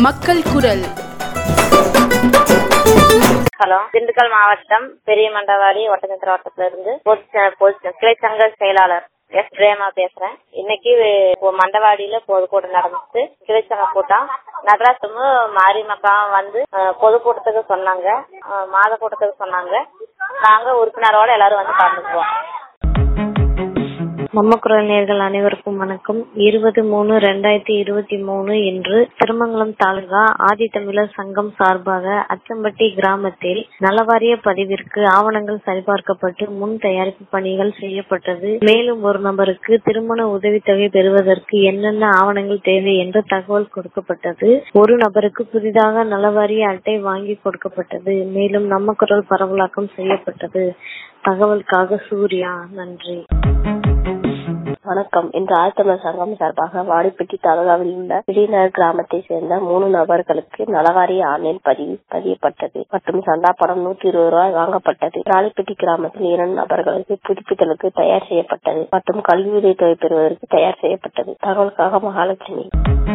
மக்கள் குரல் ஹலோ திண்டுக்கல் மாவட்டம் பெரிய மண்டவாடி ஒட்டச்சத்திர வட்டத்துல இருந்து பொது- பொது- கிளைச்சங்க செயலாளர் எஸ் பிரேமா பேசுறேன் இன்னைக்கு பொ- மண்டவாடியில பொதுக்கூட்டம் நடந்துச்சு கிளைச்சங்க கூட்டம் நடராசமும் மாரியம்மக்காவும் வந்து அஹ், பொதுக்கூட்டத்துக்கு சொன்னாங்க அஹ், மாத கூட்டத்துக்கு சொன்னாங்க நாங்க உறுப்பினரோட எல்லாரும் வந்து கலந்துக்குவோம் நம்ம குரல் நேர்கள் அனைவருக்கும் வணக்கம் இருபது மூணு ரெண்டாயிரத்தி இருபத்தி மூணு இன்று திருமங்கலம் தாலுகா ஆதித்தமிழர் சங்கம் சார்பாக அச்சம்பட்டி கிராமத்தில் நலவாரிய பதிவிற்கு ஆவணங்கள் சரிபார்க்கப்பட்டு முன் தயாரிப்பு பணிகள் செய்யப்பட்டது மேலும் ஒரு நபருக்கு திருமண உதவித்தொகை பெறுவதற்கு என்னென்ன ஆவணங்கள் தேவை என்று தகவல் கொடுக்கப்பட்டது ஒரு நபருக்கு புதிதாக நலவாரிய அட்டை வாங்கி கொடுக்கப்பட்டது மேலும் நம்ம குரல் பரவலாக்கம் செய்யப்பட்டது தகவலுக்காக சூர்யா நன்றி வணக்கம் இன்று ஆழ்த்தமிழர் சங்கம் சார்பாக வாடிப்பட்டி தாலுகாவில் உள்ள விடிநகர் கிராமத்தை சேர்ந்த மூணு நபர்களுக்கு நலவாரிய ஆன்லைன் பதிவு பதியப்பட்டது மற்றும் சந்தா பணம் நூத்தி இருபது ரூபாய் வாங்கப்பட்டது ராணிப்பட்டி கிராமத்தில் இரண்டு நபர்களுக்கு புதுப்பித்தலுக்கு தயார் செய்யப்பட்டது மற்றும் கல்வி உதவித்தொகை பெறுவதற்கு தயார் செய்யப்பட்டது தகவலுக்காக மகாலட்சுமி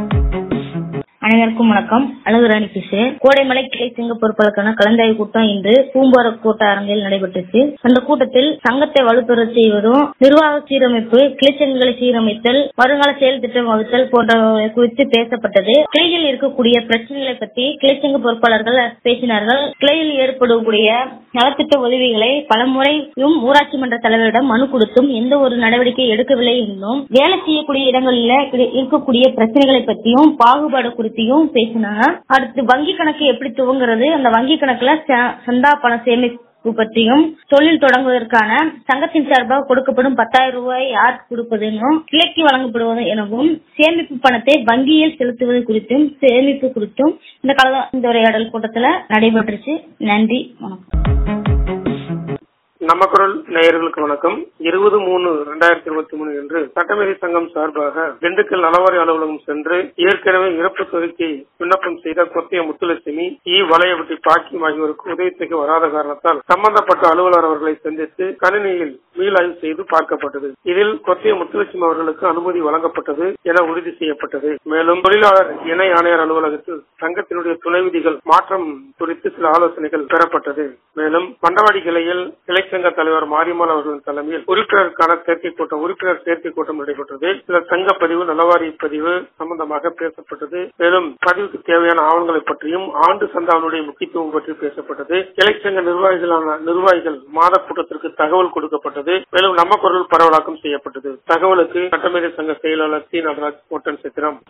அனைவருக்கும் வணக்கம் அழகுராணி பேசுகிறேன் கோடைமலை கிளை சிங்க பொறுப்பாளருக்கான கலந்தாய்வு கூட்டம் இன்று பூம்பார கூட்ட அரங்கில் நடைபெற்றுச்சு அந்த கூட்டத்தில் சங்கத்தை வலுப்பெற செய்வதும் நிர்வாக சீரமைப்பு கிளைச்சங்கங்களை சீரமைத்தல் வருங்கால செயல் திட்டம் வகுத்தல் போன்றவை குறித்து பேசப்பட்டது கிளையில் இருக்கக்கூடிய பிரச்சனைகளை பற்றி கிளைச்சங்க பொறுப்பாளர்கள் பேசினார்கள் கிளையில் ஏற்படக்கூடிய நலத்திட்ட உதவிகளை பலமுறையும் ஊராட்சி மன்ற தலைவரிடம் மனு கொடுத்தும் எந்த ஒரு நடவடிக்கை எடுக்கவில்லை என்றும் வேலை செய்யக்கூடிய இடங்களில் கிடை- இருக்கக்கூடிய பிரச்சனைகளை பற்றியும் பாகுபாடு குறித்தையும் பேசினாங்க அடுத்து வங்கி கணக்கு எப்படி துவங்குறது அந்த வங்கி கணக்குல ச- சந்தா பண சேமிப்பு பற்றியும் தொழில் தொடங்குவதற்கான சங்கத்தின் சார்பாக கொடுக்கப்படும் பத்தாயிரம் ரூபாய் யார் கொடுப்பதுன்னும் கிளைக்கு வழங்கப்படுவது எனவும் சேமிப்பு பணத்தை வங்கியில் செலுத்துவது குறித்தும் சேமிப்பு குறித்தும் இந்த கலந்துரையாடல் கூட்டத்துல நடைபெற்றுச்சு நன்றி வணக்கம் நம்ம குரல் நேயர்களுக்கு வணக்கம் இருபது மூணு ரெண்டாயிரத்தி இருபத்தி மூணு என்று சட்டமேதை சங்கம் சார்பாக திண்டுக்கல் நலவாரி அலுவலகம் சென்று ஏற்கனவே இறப்பு தொகைக்கு விண்ணப்பம் செய்த கொத்திய முத்துலட்சுமி இ வளையவட்டி பாக்கியம் ஆகியோருக்கு உதவித்தொகை வராத காரணத்தால் சம்பந்தப்பட்ட அலுவலர் அவர்களை சந்தித்து கணினியில் மீளாய்வு செய்து பார்க்கப்பட்டது இதில் கொத்திய முத்துலட்சுமி அவர்களுக்கு அனுமதி வழங்கப்பட்டது என உறுதி செய்யப்பட்டது மேலும் தொழிலாளர் இணை ஆணையர் அலுவலகத்தில் சங்கத்தினுடைய துணை விதிகள் மாற்றம் குறித்து சில ஆலோசனைகள் பெறப்பட்டது மேலும் மண்டவாடி கிளையில் கிளைச்சங்க தலைவர் மாரிமால் அவர்களின் தலைமையில் உறுப்பினருக்கான சேர்க்கை கூட்டம் உறுப்பினர் சேர்க்கை கூட்டம் நடைபெற்றது சில சங்க பதிவு நலவாரி பதிவு சம்பந்தமாக பேசப்பட்டது மேலும் பதிவுக்கு தேவையான ஆவணங்களை பற்றியும் ஆண்டு சந்தாவினுடைய முக்கியத்துவம் பற்றி பேசப்பட்டது கிளைச்சங்க நிர்வாகிகளான நிர்வாகிகள் மாத கூட்டத்திற்கு தகவல் கொடுக்கப்பட்டது மேலும் நம்ம குரல் பரவலாக்கம் செய்யப்பட்டது தகவலுக்கு சட்டமேதை சங்க செயலாளர் சி நடராஜ் ஓட்டன் சித்திரம்